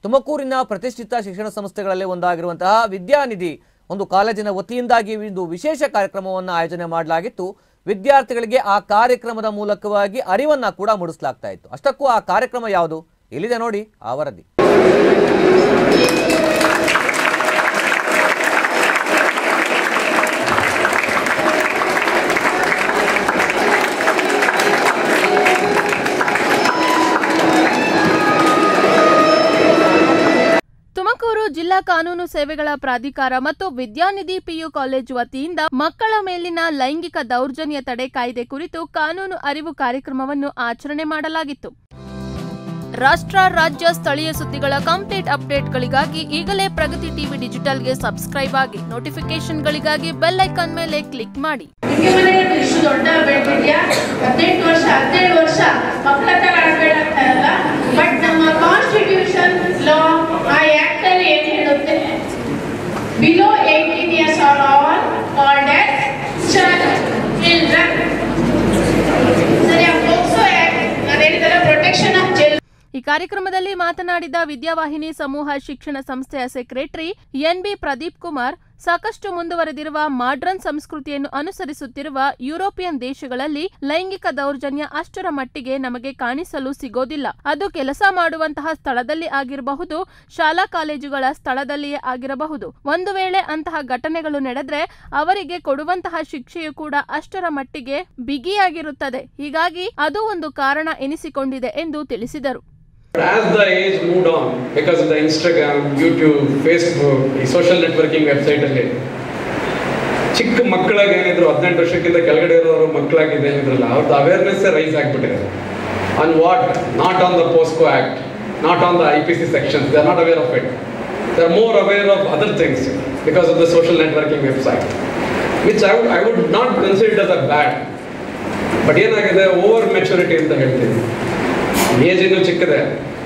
ತುಮಕೂರಿನ ಪ್ರತಿಷ್ಠಿತ ಶಿಕ್ಷಣ ಸಂಸ್ಥೆಗಳಲ್ಲಿ ಒಂದಾಗಿರುವಂತಹ ವಿದ್ಯಾನಿಧಿ ಒಂದು ಕಾಲೇಜಿನ ವತಿಯಿಂದಾಗಿ ಒಂದು ವಿಶೇಷ ಕಾರ್ಯಕ್ರಮವನ್ನು ಆಯೋಜನೆ ಮಾಡಲಾಗಿತ್ತು ವಿದ್ಯಾರ್ಥಿಗಳಿಗೆ ಆ ಕಾರ್ಯಕ್ರಮದ ಮೂಲಕವಾಗಿ ಅರಿವನ್ನ ಕೂಡ ಮೂಡಿಸಲಾಗ್ತಾ ಇತ್ತು ಅಷ್ಟಕ್ಕೂ ಆ ಕಾರ್ಯಕ್ರಮ ಯಾವುದು ಇಲ್ಲಿದೆ ನೋಡಿ ಆ ವರದಿ ತುಮಕೂರು ಜಿಲ್ಲಾ ಕಾನೂನು ಸೇವೆಗಳ ಪ್ರಾಧಿಕಾರ ಮತ್ತು ವಿದ್ಯಾನಿಧಿ ಪಿಯು ಕಾಲೇಜು ವತಿಯಿಂದ ಮಕ್ಕಳ ಮೇಲಿನ ಲೈಂಗಿಕ ದೌರ್ಜನ್ಯ ತಡೆ ಕಾಯ್ದೆ ಕುರಿತು ಕಾನೂನು ಅರಿವು ಕಾರ್ಯಕ್ರಮವನ್ನು ಆಚರಣೆ ಮಾಡಲಾಗಿತ್ತು ರಾಷ್ಟ್ರ ರಾಜ್ಯ ಸ್ಥಳೀಯ ಸುದ್ದಿಗಳ ಕಂಪ್ಲೀಟ್ ಅಪ್ಡೇಟ್ಗಳಿಗಾಗಿ ಈಗಲೇ ಪ್ರಗತಿ ಟಿವಿ ಡಿಜಿಟಲ್ಗೆ ಸಬ್ಸ್ಕ್ರೈಬ್ ಆಗಿ ನೋಟಿಫಿಕೇಶನ್ಗಳಿಗಾಗಿ ಬೆಲ್ ಐಕಾನ್ ಮೇಲೆ ಕ್ಲಿಕ್ ಮಾಡಿ ನಿಮ್ಗೆ ಮನೆಯಲ್ಲಿ ಇಷ್ಟು ದೊಡ್ಡ ಬೆಳೆದಿದ್ಯಾ ಹದಿನೆಂಟು ವರ್ಷ ಹದಿನೇಳು ವರ್ಷ ಮಕ್ಕಳ ತರ ಆಡ್ಬೇಡಾಗ್ತಾ ಇರಲ್ಲ ಬಟ್ ನಮ್ಮ ಕಾನ್ಸ್ಟಿಟ್ಯೂಷನ್ ಲಾ ಆ ಆಕ್ಟ್ ಅಲ್ಲಿ ಏನ್ ಹೇಳುತ್ತೆ below eighteen years are all called as children ಸರಿ ಆ ಪೋಕ್ಸೋ ಆಕ್ಟ್ ನಾನು ಹೇಳಿದಲ್ಲ ಪ್ರೊಟೆಕ್ಷನ್ ಆಫ್ ಚಿಲ್ಡ್ರನ್ ಈ ಕಾರ್ಯಕ್ರಮದಲ್ಲಿ ಮಾತನಾಡಿದ ವಿದ್ಯಾವಾಹಿನಿ ಸಮೂಹ ಶಿಕ್ಷಣ ಸಂಸ್ಥೆಯ ಸೆಕ್ರೆಟರಿ ಎನ್ಬಿ ಪ್ರದೀಪ್ ಕುಮಾರ್ ಸಾಕಷ್ಟು ಮುಂದುವರೆದಿರುವ ಮಾಡ್ರನ್ ಸಂಸ್ಕೃತಿಯನ್ನು ಅನುಸರಿಸುತ್ತಿರುವ ಯುರೋಪಿಯನ್ ದೇಶಗಳಲ್ಲಿ ಲೈಂಗಿಕ ದೌರ್ಜನ್ಯ ಅಷ್ಟರ ಮಟ್ಟಿಗೆ ನಮಗೆ ಕಾಣಿಸಲು ಸಿಗೋದಿಲ್ಲ ಅದು ಕೆಲಸ ಮಾಡುವಂತಹ ಸ್ಥಳದಲ್ಲಿ ಆಗಿರಬಹುದು ಶಾಲಾ ಕಾಲೇಜುಗಳ ಸ್ಥಳದಲ್ಲಿಯೇ ಆಗಿರಬಹುದು ಒಂದು ವೇಳೆ ಅಂತಹ ಘಟನೆಗಳು ನಡೆದ್ರೆ ಅವರಿಗೆ ಕೊಡುವಂತಹ ಶಿಕ್ಷೆಯು ಕೂಡ ಅಷ್ಟರ ಮಟ್ಟಿಗೆ ಬಿಗಿಯಾಗಿರುತ್ತದೆ ಹೀಗಾಗಿ ಅದು ಒಂದು ಕಾರಣ ಎನಿಸಿಕೊಂಡಿದೆ ಎಂದು ತಿಳಿಸಿದರು As the age moved on, because of the Instagram, YouTube, Facebook, ಈ ಸೋಷಿಯಲ್ ನೆಟ್ವರ್ಕಿಂಗ್ ವೆಬ್ಸೈಟ್ ಅಲ್ಲಿ ಚಿಕ್ಕ ಮಕ್ಕಳಾಗಿ ಏನಿದ್ರು ಹದಿನೆಂಟು ವರ್ಷಕ್ಕಿಂತ ಕೆಳಗಡೆ ಇರೋರು ಮಕ್ಕಳಾಗಿದೆ ಏನಿದ್ರಲ್ಲ ಅವ್ರದ್ದು ಅವೇರ್ನೆಸ್ ರೈಸ್ ಆಗ್ಬಿಟ್ಟಿದೆ on what not on the POCSO act not on the I P C sections they are not aware of it they are more aware of other things because of the social networking website which I would I would not consider as a bad but ಏನಾಗಿದೆ over maturity ಅಂತ ಹೇಳ್ತೀವಿ age ಇನ್ನೂ ಚಿಕ್ಕದೆ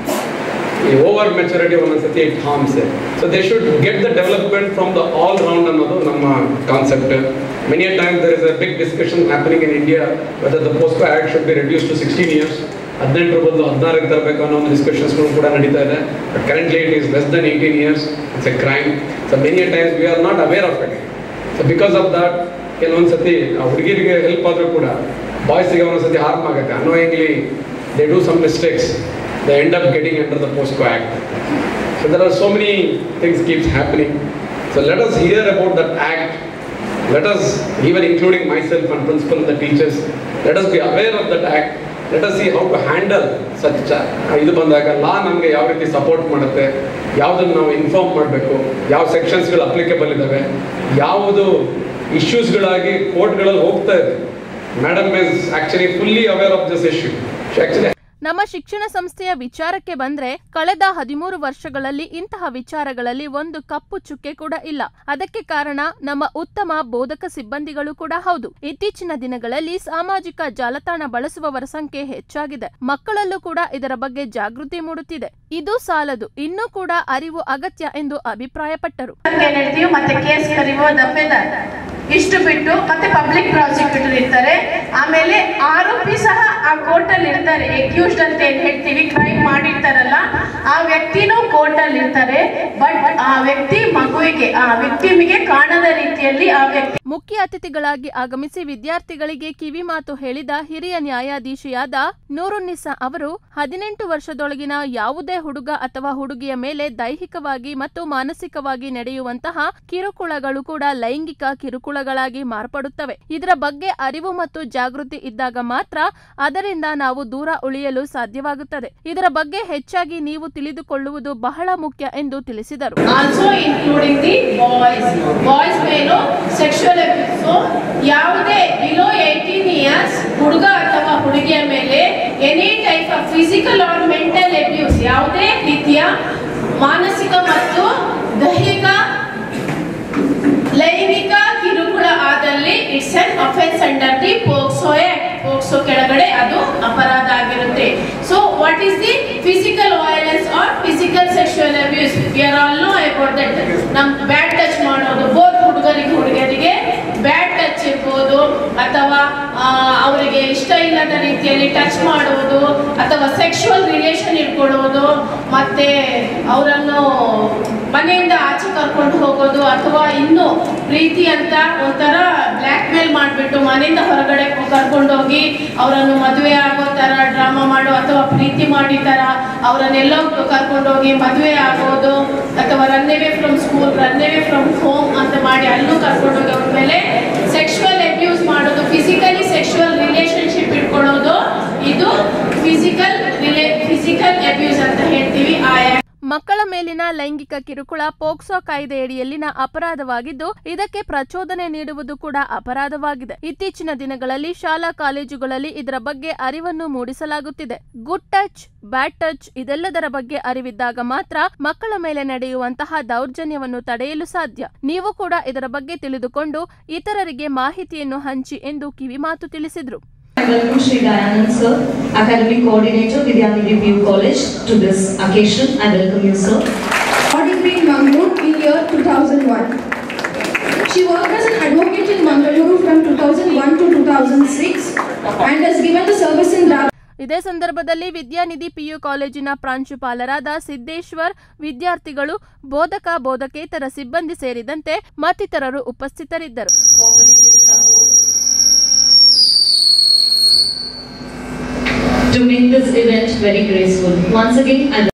ಈ over maturity ಒಂದೊಂದ್ಸತಿ it harms so they should get the development from the all round ಅನ್ನೋದು ನಮ್ಮ concept many time there is a big discussion happening in India whether the POCSO act should be reduced to sixteen years ಹದಿನೆಂಟರ ಬದಲು ಹದಿನಾರಕ್ಕೆ ತರಬೇಕು ಅನ್ನೋ ಒಂದು ಡಿಸ್ಕಷನ್ಸ್ಗಳು ಕೂಡ ನಡೀತಾ ಇದೆ but currently it is less than eighteen years it's a crime so many times we are not aware of it so because of that ಕೆಲವೊಂದು ಸತಿ ಆ ಹುಡುಗಿರಿಗೆ ಹೆಲ್ಪ್ ಆದರೂ ಕೂಡ ಬಾಯ್ಸಿಗೆ ಒಂದೊಂದ್ಸತಿ ಹಾರ್ಮ್ ಆಗುತ್ತೆ annoyingly they do some mistakes they end up getting under the POSCO Act. So there are so many things keeps happening. So let us hear about that act. Let us, even including myself and principal and the teachers, let us be aware of that act. Let us see how to handle such a- ಇದು ಬಂದಾಗ ಲಾ ನಮಗೆ ಯಾವ ರೀತಿ support ಮಾಡುತ್ತೆ ಯಾವುದನ್ನು ನಾವು inform ಮಾಡಬೇಕು ಯಾವ ಸೆಕ್ಷನ್ಸ್ಗಳು ಅಪ್ಲಿಕೇಬಲ್ ಇದ್ದಾವೆ ಯಾವುದು ಇಶ್ಯೂಸ್ಗಳಾಗಿ ಕೋರ್ಟ್ಗಳಲ್ಲಿ ಹೋಗ್ತಾ ಇದೆ madam is actually fully aware of this issue actually ನಮ್ಮ ಶಿಕ್ಷಣ ಸಂಸ್ಥೆಯ ವಿಚಾರಕ್ಕೆ ಬಂದ್ರೆ ಕಳೆದ ಹದಿಮೂರು ವರ್ಷಗಳಲ್ಲಿ ಇಂತಹ ವಿಚಾರಗಳಲ್ಲಿ ಒಂದು ಕಪ್ಪು ಚುಕ್ಕೆ ಕೂಡ ಇಲ್ಲ ಅದಕ್ಕೆ ಕಾರಣ ನಮ್ಮ ಉತ್ತಮ ಬೋಧಕ ಸಿಬ್ಬಂದಿಗಳು ಕೂಡ ಹೌದು ಇತ್ತೀಚಿನ ದಿನಗಳಲ್ಲಿ ಸಾಮಾಜಿಕ ಜಾಲತಾಣ ಬಳಸುವವರ ಸಂಖ್ಯೆ ಹೆಚ್ಚಾಗಿದೆ ಮಕ್ಕಳಲ್ಲೂ ಕೂಡ ಇದರ ಬಗ್ಗೆ ಜಾಗೃತಿ ಮೂಡುತ್ತಿದೆ ಇದು ಸಾಲದು ಇನ್ನೂ ಕೂಡ ಅರಿವು ಅಗತ್ಯ ಎಂದು ಅಭಿಪ್ರಾಯಪಟ್ಟರು ಏನ್ ಹೇಳ್ತೀವಿ ಮತ್ತೆ ಕೇಸ್ ಕರಿವೋ ದಫೆದಾರ್ ಇಷ್ಟು ಬಿಟ್ಟು ಮತ್ತೆ ಪಬ್ಲಿಕ್ ಪ್ರಾಸಿಕ್ಯೂಟರ್ ಇರ್ತಾರೆ ಆಮೇಲೆ ಆರೋಪಿ ಸಹ ಆ ಕೋರ್ಟ್ ಅಲ್ಲಿ ಇರ್ತಾರೆ ಎಕ್ಯೂಸ್ಡ್ ಅಂತ ಏನ್ ಹೇಳ್ತೀವಿ ಕ್ರೈಮ್ ಮಾಡಿರ್ತಾರಲ್ಲ ಆ ವ್ಯಕ್ತಿನೂ ಕೋರ್ಟ್ ಅಲ್ಲಿ ಇರ್ತಾರೆ ಬಟ್ ಆ ವ್ಯಕ್ತಿ ಮಗುವಿಗೆ ಆ ವಿಕ್ಟಿಮಿಗೆ ಕಾಣದ ರೀತಿಯಲ್ಲಿ ಆ ವ್ಯಕ್ತಿ ಮುಖ್ಯ ಅತಿಥಿಗಳಾಗಿ ಆಗಮಿಸಿ ವಿದ್ಯಾರ್ಥಿಗಳಿಗೆ ಕಿವಿ ಮಾತು ಹೇಳಿದ ಹಿರಿಯ ನ್ಯಾಯಾಧೀಶಿಯಾದ ನೂರುನ್ನಿಸಾ ಅವರು ಹದಿನೆಂಟು ವರ್ಷದೊಳಗಿನ ಯಾವುದೇ ಹುಡುಗ ಅಥವಾ ಹುಡುಗಿಯ ಮೇಲೆ ದೈಹಿಕವಾಗಿ ಮತ್ತು ಮಾನಸಿಕವಾಗಿ ನಡೆಯುವಂತಹ ಕಿರುಕುಳಗಳು ಕೂಡ ಲೈಂಗಿಕ ಕಿರುಕುಳಗಳಾಗಿ ಮಾರ್ಪಡುತ್ತವೆ ಇದರ ಬಗ್ಗೆ ಅರಿವು ಮತ್ತು ಜಾಗೃತಿ ಇದ್ದಾಗ ಮಾತ್ರ ಅದರಿಂದ ನಾವು ದೂರ ಉಳಿಯಲು ಸಾಧ್ಯವಾಗುತ್ತದೆ ಇದರ ಬಗ್ಗೆ ಹೆಚ್ಚಾಗಿ ನೀವು ತಿಳಿದುಕೊಳ್ಳುವುದು ಬಹಳ ಮುಖ್ಯ ಎಂದು ತಿಳಿಸಿದರು also including the boys boys ಮೇಲೂ ಸೆಕ್ಷುವಲ್ ಅಬ್ಯೂಸು ಯಾವುದೇ ಬಿಲೋ ಏಯ್ಟೀನ್ ಇಯರ್ಸ್ ಹುಡುಗ ಅಥವಾ ಹುಡುಗಿಯ ಮೇಲೆ any type of physical or mental abuse ಯಾವುದೇ ರೀತಿಯ ಮಾನಸಿಕ ಮತ್ತು ದೈಹಿಕ ಲೈಂಗಿಕ ಕಿರುಕುಳ ಆದಲ್ಲಿ it's an offence under the POCSO act POCSO ಕೆಳಗಡೆ ಅದು ಅಪರಾಧ ಆಗಿರುತ್ತೆ so what is the physical violence or physical sexual abuse we are all know about that ನಮ್ ಬ್ಯಾಡ್ ಟಚ್ ಮಾಡೋದು ಬೋತ್ ಹುಡುಗರಿಗೆ ಹುಡುಗಿಯರಿಗೆ ಬ್ಯಾಡ್ ಟಚ್ ಇರ್ಬೋದು ಅಥವಾ ಆ, ಅವರಿಗೆ ಇಷ್ಟ ಇಷ್ಟ ಇಲ್ಲದ ರೀತಿಯಲ್ಲಿ ಟಚ್ ಮಾಡುವುದು ಅಥವಾ ಸೆಕ್ಷುವಲ್ ರಿಲೇಷನ್ ಇಟ್ಕೊಳ್ಳುವುದು ಮತ್ತೆ ಅವರನ್ನು ಮನೆಯಿಂದ ಆಚೆ ಕರ್ಕೊಂಡು ಹೋಗೋದು ಅಥವಾ ಇನ್ನು ಪ್ರೀತಿ ಅಂತ ಒಂಥರ ಬ್ಲ್ಯಾಕ್ ಮೇಲ್ ಮಾಡಿಬಿಟ್ಟು ಮನೆಯಿಂದ ಹೊರಗಡೆ ಕರ್ಕೊಂಡೋಗಿ ಅವರನ್ನು ಮದುವೆ ಆಗೋ ಥರ ಡ್ರಾಮಾ ಮಾಡೋ ಅಥವಾ ಪ್ರೀತಿ ಮಾಡಿ ಥರ ಅವರನ್ನೆಲ್ಲೋ ಕರ್ಕೊಂಡೋಗಿ ಮದುವೆ ಆಗೋದು ಅಥವಾ run away from school run away from home ಅಂತ ಮಾಡಿ ಅಲ್ಲೂ ಕರ್ಕೊಂಡೋಗಿ ಅವ್ರ ಮೇಲೆ ಸೆಕ್ಷುವಲ್ ಅಬ್ಯೂಸ್ ಮಾಡೋದು ಫಿಸಿಕಲಿ ಸೆಕ್ಷುವಲ್ ರಿಲೇಶನ್ಶಿಪ್ ಇಟ್ಕೊಳ್ಳೋದು ಇದು ಫಿಸಿಕಲ್ ರಿಲೇ ಫಿಸಿಕಲ್ ಅಬ್ಯೂಸ್ ಅಂತ ಹೇಳ್ತೀವಿ ಆ ಮಕ್ಕಳ ಮೇಲಿನ ಲೈಂಗಿಕ ಕಿರುಕುಳ ಪೋಕ್ಸೋ ಕಾಯ್ದೆಯಡಿಯಲ್ಲಿನ ಅಪರಾಧವಾಗಿದ್ದು ಇದಕ್ಕೆ ಪ್ರಚೋದನೆ ನೀಡುವುದು ಕೂಡ ಅಪರಾಧವಾಗಿದೆ ಇತ್ತೀಚಿನ ದಿನಗಳಲ್ಲಿ ಶಾಲಾ ಕಾಲೇಜುಗಳಲ್ಲಿ ಇದರ ಬಗ್ಗೆ ಅರಿವನ್ನು ಮೂಡಿಸಲಾಗುತ್ತಿದೆ ಗುಡ್ ಟಚ್ ಬ್ಯಾಡ್ ಟಚ್ ಇದೆಲ್ಲದರ ಬಗ್ಗೆ ಅರಿವಿದ್ದಾಗ ಮಾತ್ರ ಮಕ್ಕಳ ಮೇಲೆ ನಡೆಯುವಂತಹ ದೌರ್ಜನ್ಯವನ್ನು ತಡೆಯಲು ಸಾಧ್ಯ ನೀವು ಕೂಡ ಇದರ ಬಗ್ಗೆ ತಿಳಿದುಕೊಂಡು ಇತರರಿಗೆ ಮಾಹಿತಿಯನ್ನು ಹಂಚಿ ಎಂದು ಕಿವಿಮಾತು ತಿಳಿಸಿದ್ರು I welcome Sri Dayanand sir, Academic Coordinator, Vidyanidhi PU College, to this occasion. I welcome you, sir. Audit Green Mangalore in year 2001. She worked as an advocate in Mangaluru from 2001 to 2006 and has given the service in Raj- ಇದೇ ಸಂದರ್ಭದಲ್ಲಿ ವಿದ್ಯಾನಿಧಿ PU ಕಾಲೇಜಿನ ಪ್ರಾಂಶುಪಾಲರಾದ ಸಿದ್ದೇಶ್ವರ್ ವಿದ್ಯಾರ್ಥಿಗಳು ಬೋಧಕ ಬೋಧಕೇತರ ಸಿಬ್ಬಂದಿ ಸೇರಿದಂತೆ ಮತ್ತಿತರರು ಉಪಸ್ಥಿತರಿದ್ದರು Cooperative support. To make this event very graceful. Once again, I